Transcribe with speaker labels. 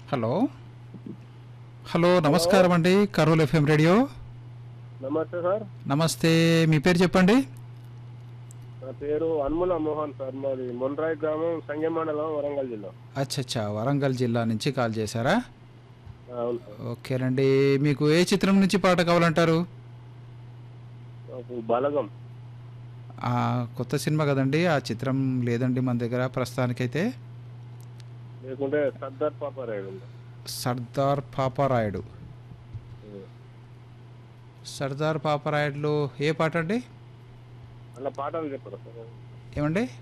Speaker 1: hello hello నమస్కారం అండి Carol FM radio
Speaker 2: నమస్తే సార్
Speaker 1: నమస్తే మీ పేరు చెప్పండి
Speaker 2: నా పేరు అన్ముల మోహన్ సార్ మాది మొన్రాయ్ గ్రామం సంగె మండలం వరంగల్ జిల్లా
Speaker 1: అచ్చచ్చా వరంగల్ జిల్లా నుంచి కాల్ చేశారా
Speaker 2: అవును సార్
Speaker 1: ఓకేనండి మీకు ఏ చిత్రం నుంచి పాట కావాలంటారు
Speaker 2: నాకు బలగం
Speaker 1: ఆ, కొత్త సినిమా కదండి ఆ చిత్రం లేదండి మన దగ్గర ప్రస్తుతానికైతే
Speaker 2: లేకుంటే సర్దార్ పాపారాయుడు ఉంది
Speaker 1: సర్దార్ పాపారాయుడు సర్దార్ పాపారాయుడులో ఏ పాట అండి
Speaker 2: అలా పాటలు చెప్పరా సార్
Speaker 1: ఏమండి